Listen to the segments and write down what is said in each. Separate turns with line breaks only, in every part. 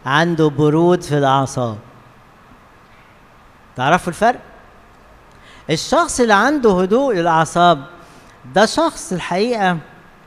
عنده برود في الاعصاب تعرفوا الفرق الشخص اللي عنده هدوء الاعصاب ده شخص الحقيقه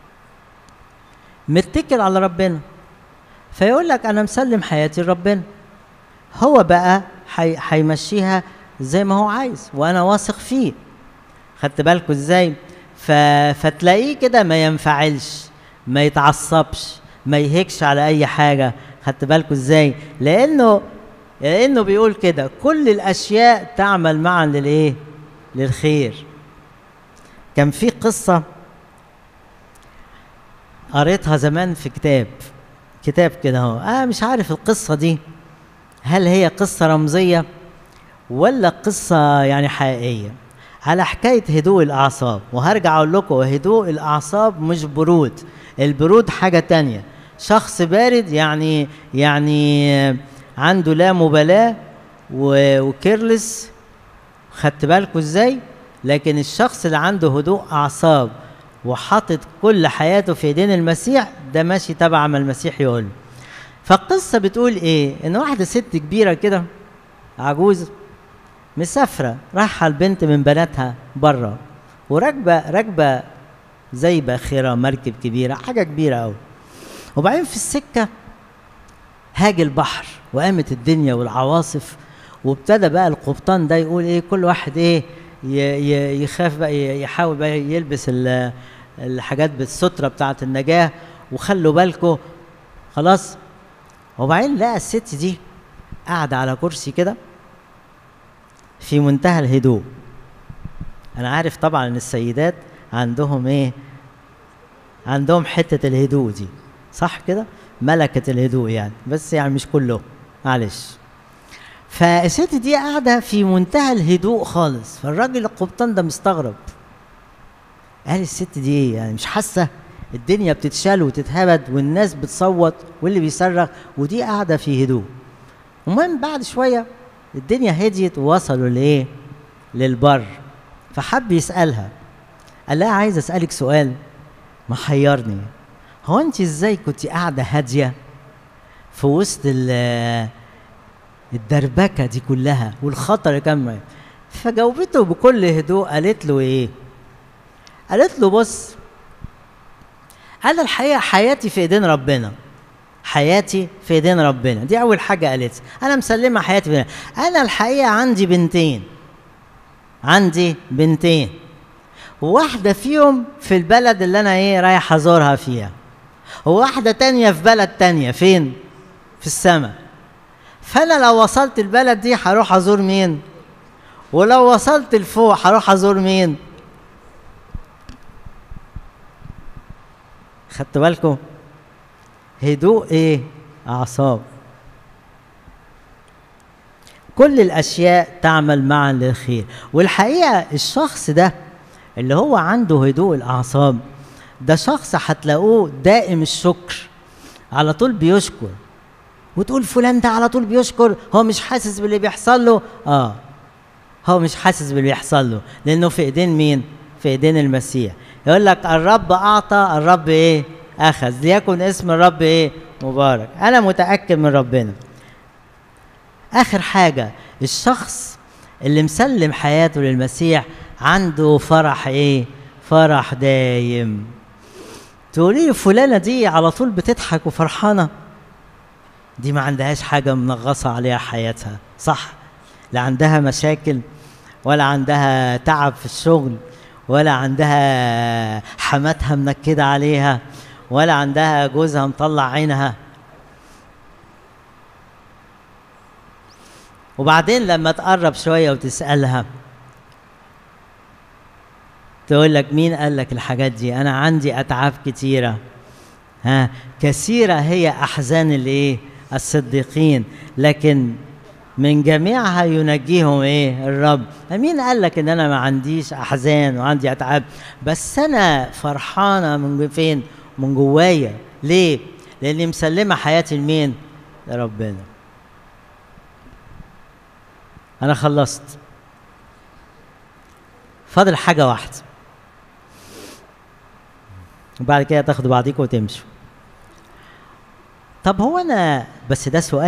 متكل على ربنا فيقول لك انا مسلم حياتي لربنا هو بقى هيمشيها زي ما هو عايز وانا واثق فيه خدت بالكم ازاي ف... فتلاقيه كده ما ينفعلش ما يتعصبش ما يهكش على اي حاجه خدت بالكم ازاي لانه لانه بيقول كده كل الاشياء تعمل معا للايه للخير كان في قصه قريتها زمان في كتاب كتاب كده اهو اه مش عارف القصه دي هل هي قصه رمزيه ولا قصه يعني حقيقيه على حكايه هدوء الاعصاب وهرجع اقول لكم هدوء الاعصاب مش برود البرود حاجه تانية شخص بارد يعني يعني عنده لا مبالاه وكيرلس خدت بالكم ازاي لكن الشخص اللي عنده هدوء اعصاب وحاطط كل حياته في ايدين المسيح ده ماشي تبع ما المسيح يقول فالقصه بتقول ايه ان واحده ست كبيره كده عجوز مسافره رايحه البنت من بناتها بره وراكبه راكبه زي باخره مركب كبيره حاجه كبيره قوي وبعدين في السكه هاج البحر وقامت الدنيا والعواصف وابتدى بقى القبطان ده يقول ايه كل واحد ايه يخاف بقى يحاول بقى يلبس الحاجات بالستره بتاعه النجاه وخلوا بالكم خلاص وبعدين لقى الست دي قاعده على كرسي كده في منتهى الهدوء انا عارف طبعا ان السيدات عندهم ايه عندهم حته الهدوء دي صح كده ملكه الهدوء يعني بس يعني مش كله معلش فالست دي قاعده في منتهى الهدوء خالص فالراجل القبطان ده مستغرب قال الست دي ايه يعني مش حاسه الدنيا بتتشال وتتهبد والناس بتصوت واللي بيصرخ ودي قاعده في هدوء المهم بعد شويه الدنيا هديت ووصلوا لايه للبر فحب يسالها قال لها عايز اسالك سؤال محيرني هو انت ازاي كنت قاعده هاديه في وسط الدربكه دي كلها والخطر كمان فجاوبته بكل هدوء قالت له ايه قالت له بص انا الحقيقه حياتي في ايدين ربنا حياتي في ايدين ربنا دي اول حاجه قالت انا مسلمه حياتي في انا الحقيقه عندي بنتين عندي بنتين واحدة فيهم في البلد اللي أنا إيه رايح أزورها فيها وواحدة تانية في بلد تانية فين؟ في السماء فأنا لو وصلت البلد دي هروح أزور مين؟ ولو وصلت لفوق هروح أزور مين؟ خدت بالكم؟ هدوء إيه؟ أعصاب كل الأشياء تعمل معا للخير والحقيقة الشخص ده اللي هو عنده هدوء الاعصاب ده شخص هتلاقوه دائم الشكر على طول بيشكر وتقول فلان ده على طول بيشكر هو مش حاسس باللي بيحصل له اه هو مش حاسس باللي بيحصل له لانه في ايدين مين في ايدين المسيح يقول لك الرب اعطى الرب ايه اخذ ليكن اسم الرب ايه مبارك انا متاكد من ربنا اخر حاجه الشخص اللي مسلم حياته للمسيح عنده فرح ايه فرح دايم تقولي لي فلانه دي على طول بتضحك وفرحانه دي ما عندهاش حاجه منغصه عليها حياتها صح لا عندها مشاكل ولا عندها تعب في الشغل ولا عندها حماتها منكده عليها ولا عندها جوزها مطلع عينها وبعدين لما تقرب شويه وتسالها تقول لك مين قال لك الحاجات دي انا عندي اتعاب كتيره ها كثيره هي احزان الايه الصديقين لكن من جميعها ينجيهم ايه الرب مين قال لك ان انا ما عنديش احزان وعندي اتعاب بس انا فرحانه من فين من جوايا ليه لاني مسلمه حياتي لمين لربنا انا خلصت فاضل حاجه واحده وبعد كده تاخدوا بعضيكم وتمشوا طب هو انا بس ده سؤال